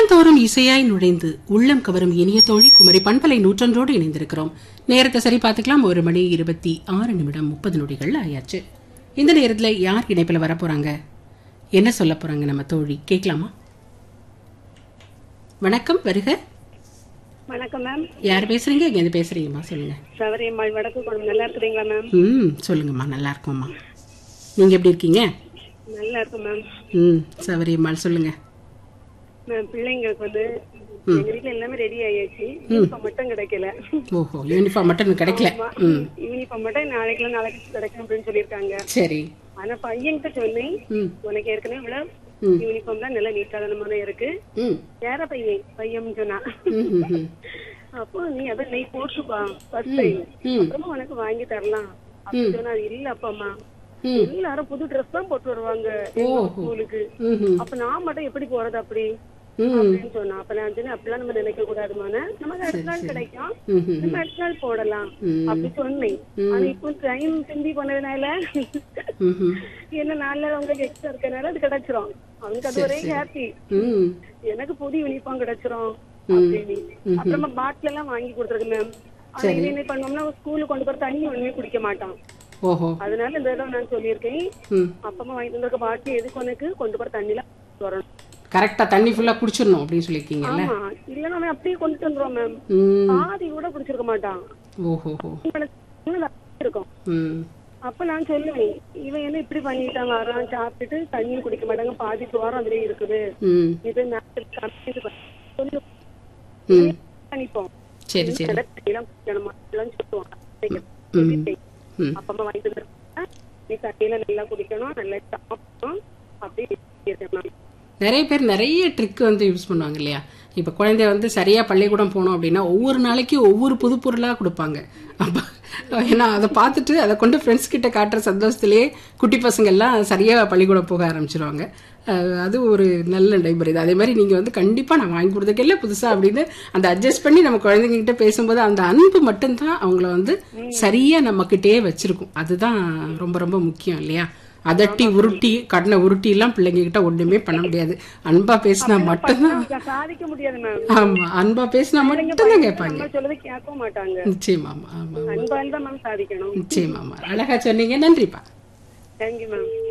இல்லந்தோறும் இசையாய் நுழைந்து உள்ளம் கவரும் இனிய தோழி குமரி பண்பலை நூற்றன்றோடு இணைந்திருக்கிறோம் நேரத்தை சரி பார்த்துக்கலாம் ஒரு மணி இருபத்தி ஆறு நிமிடம் முப்பது நொடிகள் ஆயாச்சு இந்த நேரத்துல யார் இணைப்புல வர போறாங்க என்ன சொல்ல போறாங்க நம்ம தோழி கேட்கலாமா வணக்கம் வருக வணக்கம் மேம் யார் பேசுறீங்க எங்க இருந்து பேசுறீங்கம்மா சொல்லுங்க சவரியம்மாள் வடக்கு குளம் நல்லா இருக்கிறீங்களா மேம் ம் சொல்லுங்கம்மா நல்லா இருக்கும்மா நீங்க எப்படி இருக்கீங்க நல்லா இருக்கும் மேம் ம் சவரியம்மாள் சொல்லுங்க மேம் பிள்ளைங்களுக்கு வந்து எங்க வீட்ல எல்லாமே ரெடி ஆயாச்சு யூனிஃபார்ம் மட்டும் கிடைக்கல ஓஹோ யூனிஃபார்ம் மட்டும் எனக்கு கிடைக்கல ம் யூனிஃபார்ம் மட்டும் நாளைக்குல நாளைக்கு கிடைக்கும் அப்படின்னு சொல்லியிருக்காங்க சரி ஆனா பையன்கிட்ட சொன்னேன் ம் உனக்கு ஏற்கனவே இவ்வளவு யூனிஃபார்ம் தான் நல்லா நீட்டாதனமான இருக்கு ம் வேற பையன் பையன் சொன்னா ம் ம் ம் அப்போ நீ அதை நீ போட்டுப்பா ஃபர்ஸ்ட் டைம் ம். அப்புறமா உனக்கு வாங்கி தரலாம் அப்படின்னு சொன்னா அது இல்ல அப்பாம்மா ம். எல்லாரும் புது ட்ரெஸ் தான் போட்டு வருவாங்க ஓஹோ. ஸ்கூலுக்கு ம்ஹும். அப்ப நான் மட்டும் எப்படி போறது அப்படி ம். அப்படின்னு சொன்னா அப்ப நான் சொன்னேன் அப்படிலாம் நம்ம நினைக்க கூடாதுமான நமக்கு அடுத்த நாள் கிடைக்கும் ம்ஹும். நம்ம அடுத்த நாள் போடலாம் ம். அப்படி சொன்னேன் ஆனா இப்போ டைம் திரும்பி பண்ணதுனால ம்ஹும். என்ன நாலு நாள் உங்களுக்கு எக்ஸ்ட்ரா இருக்கனால அது கிடைச்சிரும் அவனுக்கு அது ஒரே ஹாப்பி ம். எனக்கு புது யூனிஃபார்ம் கிடைச்சிரும் அப்படின்னு அப்புறமா பாட்டில் எல்லாம் வாங்கி கொடுத்துருக்கு மேம் ஆனா இது என்ன பண்ணோம்னா ஸ்கூலுக்கு கொண்டு போற தண்ணி ஒண்ணுமே குடிக்க மாட்டான் ஓஹோ அதனால இந்த தடவை நான் சொல்லியிருக்கேன் ம் அப்பமா வாங்கி தந்திருக்க பாட்டில் எதுக்கு உனக்கு கொண்டு போற தண்ணில வரணும் கரெக்டா தண்ணி ஃபுல்லா குடிச்சிடணும் அப்படின்னு சொல்லியிருக்கீங்கல்ல ஆமா இல்லன்னா அவன் அப்படியே கொண்டு வந்துருவான் மேம் ம் பாதி கூட குடிச்சிருக்க மாட்டான் ஓஹோஹோ இருக்கும் ம் அப்ப நான் சொல்லுவேன் இவன் என்ன இப்படி பண்ணிட்டான் வரான் சாப்பிட்டுட்டு தண்ணியும் குடிக்க மாட்டாங்க பாதி சோறம் அதுலயே இருக்குது ம் இது நேரத்துக்கு கம்மிட்டு சொல்லு ம் அனுப்போம் சரி சரி தண்ணியெல்லாம் குடிக்கணுமா எல்லாம் சொல்லுவாங்க ம் ம் அப்பமா வாங்கி தந்துருக்கா நீ தண்ணியில நல்லா குடிக்கணும் நல்லா சாப்பிடணும் அப்படி இருக்கணும் நிறைய பேர் நிறைய ட்ரிக் வந்து யூஸ் பண்ணுவாங்க இல்லையா இப்போ குழந்தை வந்து சரியா பள்ளிக்கூடம் போனோம் அப்படின்னா ஒவ்வொரு நாளைக்கு ஒவ்வொரு புது பொருளா கொடுப்பாங்க அப்ப ஏன்னா அதை பார்த்துட்டு அதை கொண்டு ஃப்ரெண்ட்ஸ் கிட்ட காட்டுற சந்தோஷத்திலேயே குட்டி பசங்க எல்லாம் சரியா பள்ளிக்கூடம் போக ஆரம்பிச்சிருவாங்க அஹ் அது ஒரு நல்ல நடைமுறை இது அதே மாதிரி நீங்க வந்து கண்டிப்பா நான் வாங்கி கொடுத்துருக்கல புதுசா அப்படின்னு அந்த அட்ஜஸ்ட் பண்ணி நம்ம குழந்தைங்க கிட்ட பேசும்போது அந்த அன்பு மட்டும்தான் அவங்கள வந்து சரியா நம்ம கிட்டே வச்சிருக்கும் அதுதான் ரொம்ப ரொம்ப முக்கியம் இல்லையா அதட்டி உருட்டி கடனை உருட்டி எல்லாம் பிள்ளைங்க கிட்ட ஒண்ணுமே பண்ண முடியாது அன்பா பேசினா மட்டும்தான் சாதிக்க முடியாது மேம் ஆமா அன்பா பேசினா மட்டும்தான் கேட்பாங்க நம்ம சொல்றது கேட்க மாட்டாங்க நிச்சயமா ஆமா ஆமா அன்பால் தான் மேம் சாதிக்கணும் நிச்சயமா ஆமா அழகா சொன்னீங்க நன்றிப்பா தேங்க்யூ மேம்